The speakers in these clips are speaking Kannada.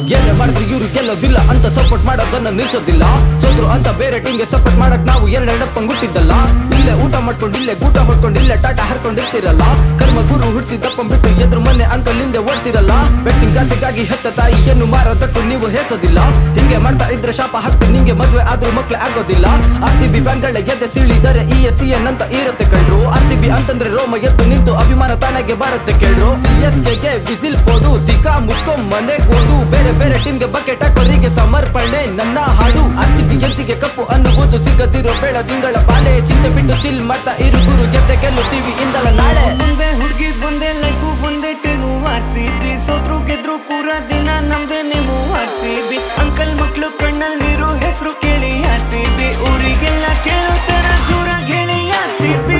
ಏನೇ ಮಾಡಿದ್ರು ಇವ್ರು ಗೆಲ್ಲೋದಿಲ್ಲ ಅಂತ ಸಪೋರ್ಟ್ ಮಾಡೋದನ್ನ ನಿಲ್ಸೋದಿಲ್ಲ ಸೋದ್ರು ಅಂತ ಬೇರೆ ಟೀಮ್ಗೆ ಸಪೋರ್ಟ್ ಮಾಡಕ್ ನಾವು ಎರಡೆರಡಪ್ಪಂಗ್ ಹುಟ್ಟಿದ್ದಲ್ಲ ಇಲ್ಲೇ ಊಟ ಮಾಡ್ಕೊಂಡು ಇಲ್ಲೇ ಗೂಟ ಹೊಡ್ಕೊಂಡು ಇಲ್ಲೇ ಟಾಟಾ ಹರ್ಕೊಂಡಿರ್ತಿರಲ್ಲ ಕರ್ಮ ಗುರು ಹುಡ್ಸಿದಪ್ಪ ಬಿಟ್ಟು ಎದ್ರು ಮನೆ ಅಂಕಲ್ ಹಿಂದೆ ಓಡ್ತಿರಲ್ಲ ಬೆಟ್ಟಿಂಗ್ ಆಸೆಗಾಗಿ ಹೆತ್ತ ತಾಯಿಯನ್ನು ಮಾರೋದಕ್ಕೂ ನೀವು ಹೇಸೋದಿಲ್ಲ ಹಿಂಗೆ ಮಾಡ್ತಾ ಇದ್ರೆ ಶಾಪ ಹಾಕ್ತು ನಿಂಗೆ ಮದ್ವೆ ಆದ್ರೂ ಮಕ್ಳು ಆಗೋದಿಲ್ಲ ಆರ್ ಸಿ ಬಿ ಫ್ಯಾನ್ಗಳ ಗೆದ್ದೆ ಸೀಳಿದರೆ ಇ ಎಸ್ ಸಿ ಎನ್ ಅಂತ ಇರುತ್ತೆ ಕಳ್ರು ಆರ್ ಸಿ ಬಿ ಅಂತಂದ್ರೆ ರೋಮ ಎದ್ದು ನಿಂತು ಅಭಿಮಾನ ತಾನಾಗೆ ಬಾರುತ್ತೆ ಕೇಳ್ರು ಸಿ ಎಸ್ ಗೆ ವಿಸಿಲ್ ಪೋಡು ತಿಕ್ಕ ಮುಚ್ಕೊಂಡ್ ಮನೆಗ್ ಓಡು ಬೇರೆ ಬೇರೆ ಟೀಮ್ಗೆ ಬಕೆಟ್ ಹಾಕೋರಿಗೆ ಸಮರ್ಪಣೆ ನನ್ನ ಹಾಡು ಆರ್ ಸಿ ಬಿ ಗೆಲ್ಸಿಗೆ ಕಪ್ಪು ಅನ್ನುವುದು ಸಿಗದಿರೋ ಬೇಡ ತಿಂಗಳ ಬಾಳೆ ಚಿಂತೆ ಬಿಟ್ಟು ಚಿಲ್ ಮಾಡ್ತಾ ಇರು ಗುರು ಗೆದ್ದೆ ಗೆಲ್ಲುತ್ತೀವಿ ಇಂದಲ ನಾಳೆ ಒಂದೇ ಹುಡುಗಿ ಒಂದೇ ಲೈಫು ಒಂದೇ ಟೀಮು ಆರ್ ಸಿ ಬಿ ಸೋತ್ರು ಗೆದ್ರು ಪೂರ ದಿನ ನಮ್ದೇ ನೀವು ಆರ್ ಸಿ ಬಿ ಅಂಕಲ್ ಮಕ್ಳು ಕಣ್ಣಲ್ಲಿ ನೀರು ಹೆಸರು ಕೇಳಿ ಆರ್ ಸಿ ಬಿ ಊರಿಗೆಲ್ಲ ಕೇಳೋ ತರ ಜೋರಾಗಿ ಹೇಳಿ R C B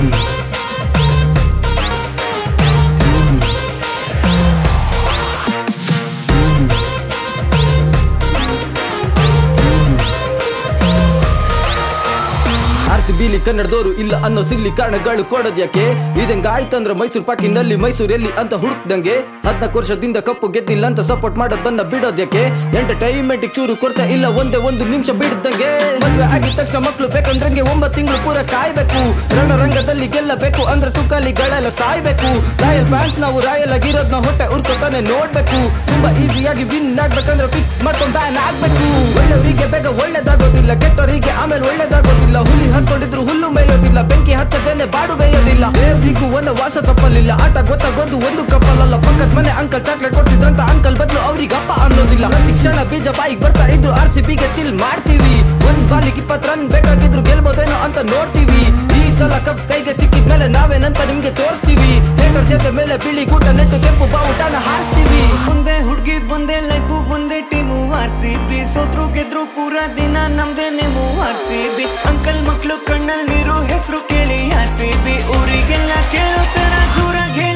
R C ಬಿಲಿ ಕನ್ನಡದವರು ಇಲ್ಲ ಅನ್ನೋ ಸಿಲ್ಲಿ ಕಾರಣಗಳು ಕೊಡೋದ್ಯಾಕೆ ಇದಂಗ ಆಯ್ತಂದ್ರ ಮೈಸೂರು ಪಾಕಿನಲ್ಲಿ ಮೈಸೂರಲ್ಲಿ ಅಂತ ಹುಡುಕ್ದಂಗೆ ಹದ್ನಾಲ್ಕು ವರ್ಷದಿಂದ ಕಪ್ಪು ಗೆದ್ದಿಲ್ಲ ಅಂತ ಸಪೋರ್ಟ್ ಮಾಡೋದನ್ನ ಬಿಡೋದ್ಯಾಕೆ ಎಂಟರ್ಟೈನ್ಮೆಂಟ್ ಚೂರು ಕೊರತೆ ಇಲ್ಲ ಒಂದೇ ಒಂದು ನಿಮಿಷ ಬಿಡ್ದಂಗೆ ಮದ್ವೆ ಆಗಿದ ತಕ್ಷಣ ಮಕ್ಳು ಬೇಕಂದ್ರಂಗೆ ಒಂಬತ್ತು ತಿಂಗಳು ಪೂರ ಕಾಯ್ಬೇಕು ರಣರಂಗದಲ್ಲಿ ಗೆಲ್ಲಬೇಕು ಅಂದ್ರೆ ತುಕಾಲಿಗಳೆಲ್ಲ ಸಾಯ್ಬೇಕು ರಾಯಲ್ ಫ್ಯಾನ್ಸ್ ನಾವು ರಾಯಲ್ ಆಗಿರೋದ್ನ ಹೊಟ್ಟೆ ಉರ್ಕೋತಾನೆ ನೋಡ್ಬೇಕು ತುಂಬಾ ಈಸಿಯಾಗಿ ವಿನ್ ಆಗ್ಬೇಕಂದ್ರೆ ಫಿಕ್ಸ್ ಮಾಡ್ಕೊಂಡ್ ಬ್ಯಾನ್ ಆಗ್ಬೇಕು ಒಳ್ಳೆಯವರಿಗೆ ಬೇಗ ಒಳ್ಳೇದಾಗೋದಿಲ್ಲ ಕೆಟ್ಟವರಿಗೆ ಆಮೇಲೆ ಒಳ್ಳೇದಾಗೋದಿಲ್ಲ ಹುಲಿ ಹಸ್ಕೊಂಡಿದ್ರು ಹುಲ್ಲು ಮೇಯೋದಿಲ್ಲ ಬೆಂಕಿ ಹಚ್ಚದೇನೆ ಬಾಡು ಬೇಯೋದಿಲ್ಲ ದೇವ್ರಿಗೂ ಒಂದು ವಾಸ ತಪ್ಪಲಿಲ್ಲ ಆಟ ಗೊತ್ತಾಗೋದು ಒಂದು ಕಪ್ಪಲಲ್ಲ ಪಕ್ಕದ ಮನೆ ಅಂಕಲ್ ಚಾಕ್ಲೇಟ್ ಕೊಡ್ತಿದ್ರಂತ ಅಂಕಲ್ ಬದಲು ಅವ್ರಿಗೆ ಅಪ್ಪ ಅನ್ನೋದಿಲ್ಲ ಪ್ರತಿ ಕ್ಷಣ ಬೀಜ ಬಾಯಿಗೆ ಬರ್ತಾ ಇದ್ರು ಆರ್ ಸಿ ಬಿಗೆ ಚಿಲ್ ಮಾಡ್ತೀವಿ ಒಂದ್ ಬಾಲಿಗೆ ಇಪ್ಪತ್ತು ರನ್ ಬೇಕಾಗಿದ್ರು ಗೆಲ್ಬೋದೇನೋ ಅಂತ ನೋಡ್ತೀವಿ ಈ ಸಲ ಕಪ್ ಕೈಗೆ ಸಿಕ್ಕಿದ್ಮೇಲೆ ನಾವೇನಂತ ನಿಮ್ಗೆ ತೋರಿಸ್ತೀವಿ ಹೇಟರ್ ಜೊತೆ ಮೇಲೆ ಬಿಳಿ ಗೂಟ ನೆಟ್ಟು ಕೆಂಪು ಬಾವುಟನ ಹಾರಿಸ್ತೀವಿ ಒಂದೇ ಹುಡುಗಿ ಒಂದೇ ಲೈಫು ಒಂದೇ ಟೀಮು ಆರ್ ಸಿ ಬಿ ಸೋತ್ರು ಗೆದ್ರು ಪೂರ ದಿನ ನಮ್ದೇ ನೀವು ಆರ್ ಸಿ ಬಿ ಅಂಕಲ್ ಮಕ್ಳು ಕಣ್ಣಲ್ಲಿ ನೀರು ಹೆಸರು ಕೇಳಿ ಆರ್ ಸಿ ಬಿ ಊರಿಗೆಲ್ಲ ಕೇಳೋ ತರ ಜೋರಾಗಿ